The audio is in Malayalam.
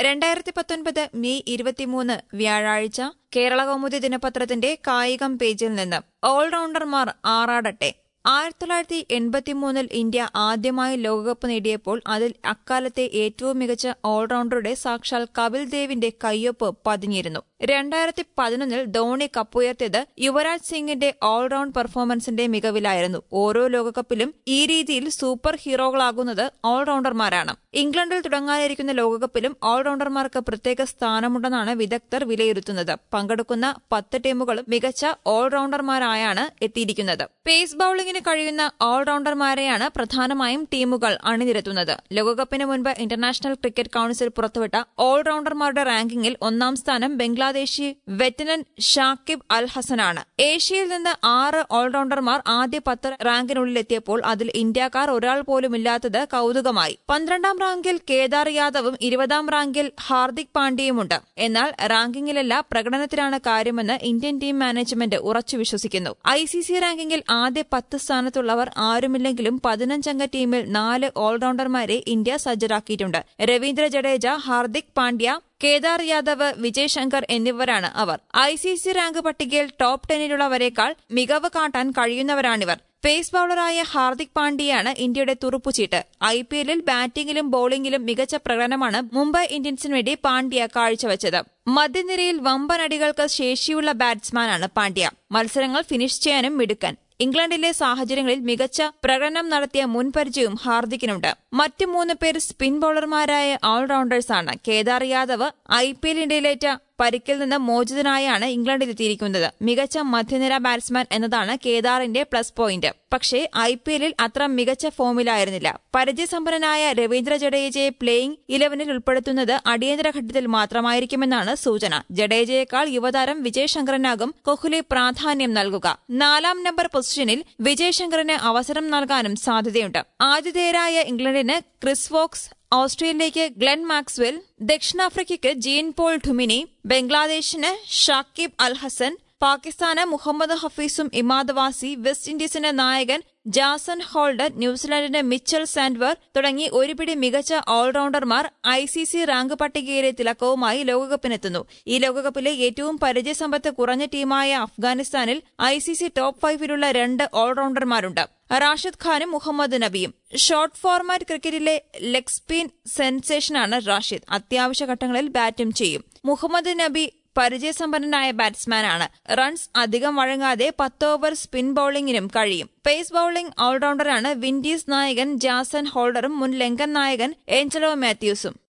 രണ്ടായിരത്തി പത്തൊൻപത് മെയ് ഇരുപത്തിമൂന്ന് വ്യാഴാഴ്ച കേരള കൗമുദി ദിനപത്രത്തിന്റെ കായികം പേജിൽ നിന്ന് ഓൾറൗണ്ടർമാർ ആറാടട്ടെ ആയിരത്തി തൊള്ളായിരത്തി എൺപത്തിമൂന്നിൽ ഇന്ത്യ ആദ്യമായി ലോകകപ്പ് നേടിയപ്പോൾ അതിൽ അക്കാലത്തെ ഏറ്റവും മികച്ച ഓൾറൗണ്ടറുടെ സാക്ഷാൽ കപിൽ ദേവിന്റെ കയ്യൊപ്പ് പതിഞ്ഞിരുന്നു രണ്ടായിരത്തി പതിനൊന്നിൽ ധോണി കപ്പുയർത്തിയത് യുവരാജ് സിംഗിന്റെ ഓൾറൗണ്ട് പെർഫോമൻസിന്റെ മികവിലായിരുന്നു ഓരോ ലോകകപ്പിലും ഈ രീതിയിൽ സൂപ്പർ ഹീറോകളാകുന്നത് ഓൾറൗണ്ടർമാരാണ് ഇംഗ്ലണ്ടിൽ തുടങ്ങാനിരിക്കുന്ന ലോകകപ്പിലും ഓൾറൗണ്ടർമാർക്ക് പ്രത്യേക സ്ഥാനമുണ്ടെന്നാണ് വിദഗ്ധർ വിലയിരുത്തുന്നത് പങ്കെടുക്കുന്ന പത്ത് ടീമുകളും മികച്ച ഓൾറൗണ്ടർമാരായാണ് എത്തിയിരിക്കുന്നത് പേസ് ബൌളിംഗിന് കഴിയുന്ന ഓൾറൗണ്ടർമാരെയാണ് പ്രധാനമായും ടീമുകൾ അണിനിരത്തുന്നത് ലോകകപ്പിന് മുൻപ് ഇന്റർനാഷണൽ ക്രിക്കറ്റ് കൌൺസിൽ പുറത്തുവിട്ട ഓൾറൗണ്ടർമാരുടെ റാങ്കിങ്ങിൽ ഒന്നാം സ്ഥാനം ബംഗ്ലാദേശി വെറ്റനൻ ഷാക്കിബ് അൽ ഹസനാണ് ഏഷ്യയിൽ നിന്ന് ആറ് ഓൾറൗണ്ടർമാർ ആദ്യ പത്ത് റാങ്കിനുള്ളിലെത്തിയപ്പോൾ അതിൽ ഇന്ത്യക്കാർ ഒരാൾ പോലും ഇല്ലാത്തത് കൌതുകമായി പന്ത്രണ്ടാം റാങ്കിൽ കേദാർ യാദവും ഇരുപതാം റാങ്കിൽ ഹാർദിക് പാണ്ഡ്യയുമുണ്ട് എന്നാൽ റാങ്കിങ്ങിലല്ല പ്രകടനത്തിലാണ് കാര്യമെന്ന് ഇന്ത്യൻ ടീം മാനേജ്മെന്റ് ഉറച്ചു വിശ്വസിക്കുന്നു ഐ സി സി റാങ്കിങ്ങിൽ ആദ്യ പത്ത് സ്ഥാനത്തുള്ളവർ ആരുമില്ലെങ്കിലും പതിനഞ്ചംഗ ടീമിൽ നാല് ഓൾറൗണ്ടർമാരെ ഇന്ത്യ സജ്ജരാക്കിയിട്ടുണ്ട് രവീന്ദ്ര ജഡേജ ഹാർദിക് പാണ്ഡ്യ കേദാർ യാദവ് വിജയ് ശങ്കർ എന്നിവരാണ് അവർ ഐ സി സി റാങ്ക് പട്ടികയിൽ ടോപ്പ് ടെന്നിലുള്ളവരെക്കാൾ മികവ് കാട്ടാൻ കഴിയുന്നവരാണിവർ പേസ് ബൌളറായ ഹാർദിക് പാണ്ഡ്യയാണ് ഇന്ത്യയുടെ തുറുപ്പുചീട്ട് ഐ പി എല്ലിൽ ബാറ്റിംഗിലും ബൌളിംഗിലും മികച്ച പ്രകടനമാണ് മുംബൈ ഇന്ത്യൻസിന് വേണ്ടി പാണ്ഡ്യ കാഴ്ചവച്ചത് മധ്യനിരയിൽ വമ്പനടികൾക്ക് ശേഷിയുള്ള ബാറ്റ്സ്മാനാണ് പാണ്ഡ്യ മത്സരങ്ങൾ ഫിനിഷ് ചെയ്യാനും മിടുക്കൻ ഇംഗ്ലണ്ടിലെ സാഹചര്യങ്ങളിൽ മികച്ച പ്രകടനം നടത്തിയ മുൻപരിചയവും ഹാർദിക്കിനുണ്ട് മറ്റ് മൂന്ന് പേർ സ്പിൻ ബൌളർമാരായ ഓൾറൗണ്ടേഴ്സാണ് Kedar Yadav I P L ഇന്ത്യയിലേറ്റ പരിക്കിൽ നിന്ന് മോചിതനായാണ് ഇംഗ്ലണ്ടിലെത്തിയിരിക്കുന്നത് മികച്ച മധ്യനിര ബാറ്റ്സ്മാൻ എന്നതാണ് കേദാറിന്റെ പ്ലസ് പോയിന്റ് പക്ഷേ ഐ പി എല്ലിൽ അത്ര മികച്ച ഫോമിലായിരുന്നില്ല പരിചയസമ്പന്നനായ രവീന്ദ്ര ജഡേജയെ പ്ലേയിംഗ് ഇലവനിൽ ഉൾപ്പെടുത്തുന്നത് അടിയന്തര ഘട്ടത്തിൽ മാത്രമായിരിക്കുമെന്നാണ് സൂചന ജഡേജയേക്കാൾ യുവതാരം വിജയ് ശങ്കറിനാകും കോഹ്ലി പ്രാധാന്യം നൽകുക നാലാം നമ്പർ പൊസിഷനിൽ വിജയ് ശങ്കറിന് അവസരം നൽകാനും സാധ്യതയുണ്ട് ആതിഥേയരായ ഇംഗ്ലണ്ടിന് ക്രിസ് വോക്സ് ഓസ്ട്രേലിയയ്ക്ക് ഗ്ലെൻ മാക്സ്വെൽ ദക്ഷിണാഫ്രിക്കയ്ക്ക് ജീൻ പോൾ ഠുമിനി ബംഗ്ലാദേശിന് ഷാക്കിബ് അൽ ഹസൻ പാകിസ്ഥാന് മുഹമ്മദ് ഹഫീസും ഇമാദ് വാസി വെസ്റ്റ് ഇൻഡീസിന്റെ നായകൻ ജാസൺ ഹോൾഡർ ന്യൂസിലാൻഡിന്റെ മിച്ചൽ സാൻഡ്വർ തുടങ്ങി ഒരുപിടി മികച്ച ഓൾറൗണ്ടർമാർ ഐ സി സി റാങ്ക് പട്ടികയിലെ തിലക്കവുമായി ലോകകപ്പിനെത്തുന്നു ഈ ലോകകപ്പിലെ ഏറ്റവും പരിചയസമ്പത്ത് കുറഞ്ഞ ടീമായ അഫ്ഗാനിസ്ഥാനിൽ ഐ സി സി ടോപ്പ് ഫൈവിലുള്ള രണ്ട് ഓൾറൗണ്ടർമാരുണ്ട് റാഷിദ് ഖാനും മുഹമ്മദ് നബിയും ഷോർട്ട് ഫോർമാറ്റ് ക്രിക്കറ്റിലെ ലെഗ് സ്പിൻ സെൻസേഷനാണ് റാഷിദ് അത്യാവശ്യ ഘട്ടങ്ങളിൽ ബാറ്റും ചെയ്യും മുഹമ്മദ് നബി പരിചയസമ്പന്നനായ ബാറ്റ്സ്മാനാണ് റൺസ് അധികം വഴങ്ങാതെ പത്ത് ഓവർ സ്പിൻ ബൌളിംഗിനും കഴിയും പേസ് ബൌളിംഗ് ഓൾറൗണ്ടറാണ് വിൻഡീസ് നായകൻ ജാസൻ ഹോൾഡറും മുൻ ലങ്കൻ നായകൻ ഏഞ്ചലോ മാത്യൂസും